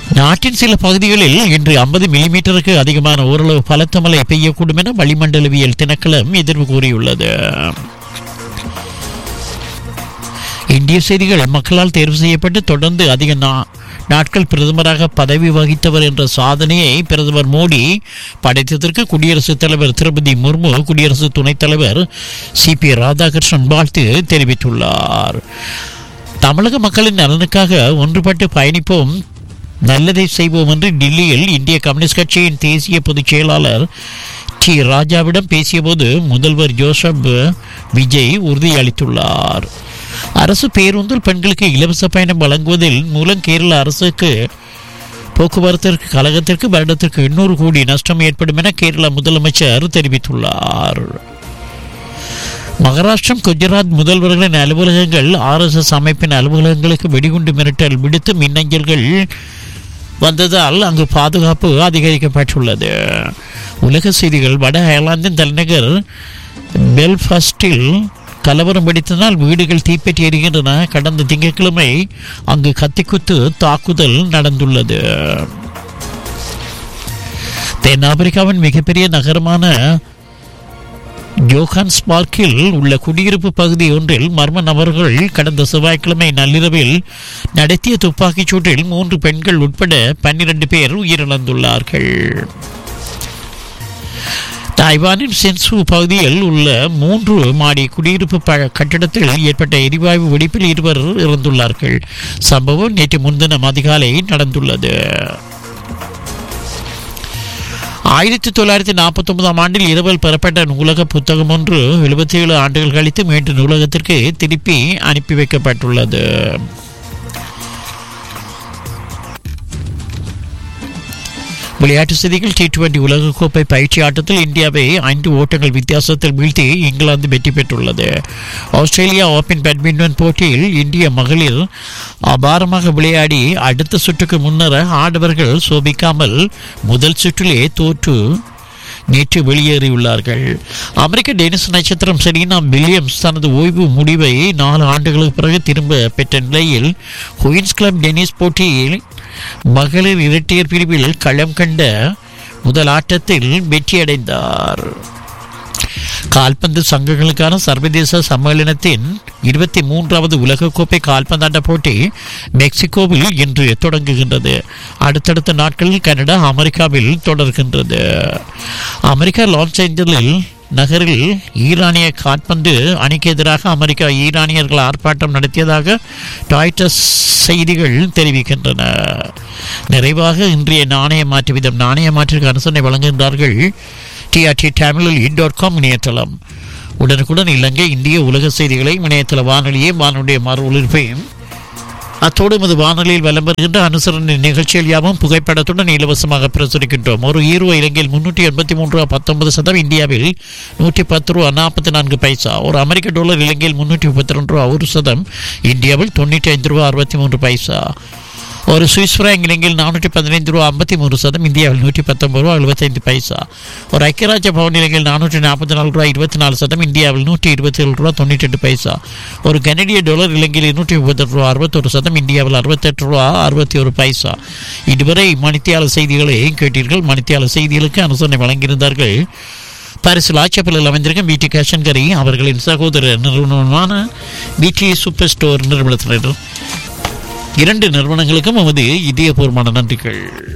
நாட்டின் சில பகுதிகளில் இன்று ஐம்பது மில்லிமீட்டருக்கு அதிகமான ஓரளவு பலத்த மழை பெய்யக்கூடும் என வளிமண்டலவியல் திணைக்களம் எதிர்வு கூறியுள்ளது இந்திய செய்திகள் மக்களால் தேர்வு செய்யப்பட்டு தொடர்ந்து அதிக நா- நாட்கள் பிரதமராக பதவி வகித்தவர் என்ற சாதனையை பிரதமர் மோடி படைத்ததற்கு குடியரசுத் தலைவர் திரௌபதி முர்மு குடியரசு துணைத் தலைவர் சி பி ராதாகிருஷ்ணன் வாழ்த்து தெரிவித்துள்ளார் தமிழக மக்களின் நலனுக்காக ஒன்றுபட்டு பயணிப்போம் நல்லதை செய்வோம் என்று டில்லியில் இந்திய கம்யூனிஸ்ட் கட்சியின் தேசிய பொதுச் செயலாளர் டி ராஜாவிடம் பேசியபோது முதல்வர் ஜோசப் விஜய் உறுதியளித்துள்ளார் அரசு பேருந்தில் பெண்களுக்கு இலவச பயணம் வழங்குவதில் மூலம் கேரள அரசுக்கு போக்குவரத்திற்கு கழகத்திற்கு வருடத்திற்கு எண்ணூறு கோடி நஷ்டம் ஏற்படும் என கேரள முதலமைச்சர் தெரிவித்துள்ளார் மகாராஷ்டிரம் குஜராத் முதல்வர்களின் அலுவலகங்கள் ஆர்எஸ்எஸ் அமைப்பின் அலுவலகங்களுக்கு வெடிகுண்டு மிரட்டல் விடுத்து மின்னஞ்சல்கள் வந்ததால் அங்கு பாதுகாப்பு அதிகரிக்கப்பட்டுள்ளது உலக செய்திகள் வட அயர்லாந்தின் தலைநகர் பெல்ஃபாஸ்டில் கலவரம் வெடித்ததால் வீடுகள் தீப்பற்றி எரிகின்றன கடந்த திங்கட்கிழமை அங்கு கத்திக்குத்து தாக்குதல் நடந்துள்ளது தென்னாப்பிரிக்காவின் மிகப்பெரிய நகரமான ஜோஹான்ஸ்பார்க்கில் உள்ள குடியிருப்பு பகுதி ஒன்றில் மர்ம நபர்கள் கடந்த செவ்வாய்க்கிழமை நள்ளிரவில் நடத்திய துப்பாக்கிச் சூட்டில் மூன்று பெண்கள் உட்பட பன்னிரண்டு பேர் உயிரிழந்துள்ளார்கள் தாய்வானின் சென்சு பகுதியில் உள்ள மூன்று மாடி குடியிருப்பு ப- கட்டிடத்தில் ஏற்பட்ட எரிவாயு வெடிப்பில் இருவர் இறந்துள்ளார்கள் சம்பவம் நேற்று முன்தினம் அதிகாலை நடந்துள்ளது ஆயிரத்தி தொள்ளாயிரத்தி நாற்பத்தி ஒன்பதாம் ஆண்டில் இரவல் பெறப்பட்ட நூலக புத்தகம் ஒன்று எழுபத்தி ஏழு ஆண்டுகள் கழித்து மீண்டும் நூலகத்திற்கு திருப்பி அனுப்பி வைக்கப்பட்டுள்ளது விளையாட்டுச் செய்திகள் டி டுவெண்டி உலகக்கோப்பை பயிற்சி ஆட்டத்தில் இந்தியாவை ஐந்து ஓட்டங்கள் வித்தியாசத்தில் வீழ்த்தி இங்கிலாந்து வெற்றி பெற்றுள்ளது ஆஸ்திரேலியா ஓபன் பேட்மிண்டன் போட்டியில் இந்திய மகளிர் அபாரமாக விளையாடி அடுத்த சுற்றுக்கு முன்னர் ஆடவர்கள் சோபிக்காமல் முதல் சுற்றிலே தோற்று நேற்று வெளியேறியுள்ளார்கள் அமெரிக்க டென்னிஸ் நட்சத்திரம் செரீனா வில்லியம்ஸ் தனது ஓய்வு முடிவை நாலு ஆண்டுகளுக்கு பிறகு திரும்ப பெற்ற நிலையில் குயின்ஸ் கிளப் டென்னிஸ் போட்டியில் மகளிர் இரட்டையர் பிரிவில் களம் கண்ட முதல் ஆட்டத்தில் வெற்றியடைந்தார் கால்பந்து சங்கங்களுக்கான சர்வதேச சம்மேளனத்தின் இருபத்தி மூன்றாவது உலகக்கோப்பை கால்பந்தாட்ட போட்டி மெக்சிகோவில் இன்று தொடங்குகின்றது அடுத்தடுத்த நாட்களில் கனடா அமெரிக்காவில் தொடர்கின்றது அமெரிக்கா லாஸ் ஏஞ்சலில் நகரில் ஈரானிய கால்பந்து அணிக்கு எதிராக அமெரிக்கா ஈரானியர்கள் ஆர்ப்பாட்டம் நடத்தியதாக டாய்டஸ் செய்திகள் தெரிவிக்கின்றன நிறைவாக இன்றைய நாணய மாற்று விதம் நாணய மாற்றிற்கு அரசனை வழங்குகின்றார்கள் டிஆர்டி தமிழில் டாட் காம் இணையதளம் உடனுக்குடன் இலங்கை இந்திய உலக செய்திகளை இணையதள வானொலியை வானொலிய மறு ஒளிர்ப்பையும் அத்தோடு நமது வானொலியில் வலம் வருகின்ற அனுசரணை நிகழ்ச்சிகள் யாவும் புகைப்படத்துடன் இலவசமாக பிரசுரிக்கின்றோம் ஒரு ஈரோ இலங்கையில் முன்னூற்றி எண்பத்தி மூன்று ரூபா பத்தொன்பது சதம் இந்தியாவில் நூற்றி பத்து ரூபா நாற்பத்தி நான்கு பைசா ஒரு அமெரிக்க டாலர் இலங்கையில் முன்னூற்றி முப்பத்தி ரெண்டு ரூபா ஒரு சதம் இந்தியாவில் தொண்ணூற்றி ஐந்து ரூபா அறுபத்தி மூன்று பைசா ஒரு சுவிஸ் ஃப்ராங்க் இலங்கையில் நானூற்றி பதினைந்து ரூபா ஐம்பத்தி மூணு சதம் இந்தியாவில் நூற்றி பத்தொன்பது ரூபா எழுபத்தைந்து பைசா ஒரு ஐக்கியராஜ்ய பவன் இலங்கையில் நானூற்றி நாற்பத்தி நாலு ரூபா இருபத்தி நாலு சதம் இந்தியாவில் நூற்றி இருபத்தி ஏழு ரூபா தொண்ணூற்றி எட்டு பைசா ஒரு கனடிய டாலர் இலங்கையில் நூற்றி முப்பத்தெட்டு ரூபா அறுபத்தொரு சதம் இந்தியாவில் அறுபத்தெட்டு ரூபா அறுபத்தி ஒரு பைசா இதுவரை மணித்தியாளர் செய்திகளை கேட்டீர்கள் மணித்தியாளர் செய்திகளுக்கு அனுசரணை வழங்கியிருந்தார்கள் பாரிஸில் ஆட்சேபலில் அமைந்திருக்கும் பிடி கேஷன்கரி அவர்களின் சகோதர நிறுவனமான பிடி சூப்பர் ஸ்டோர் நிறுவனத்தினர் இரண்டு நிறுவனங்களுக்கும் நமது இதயபூர்வமான நன்றிகள்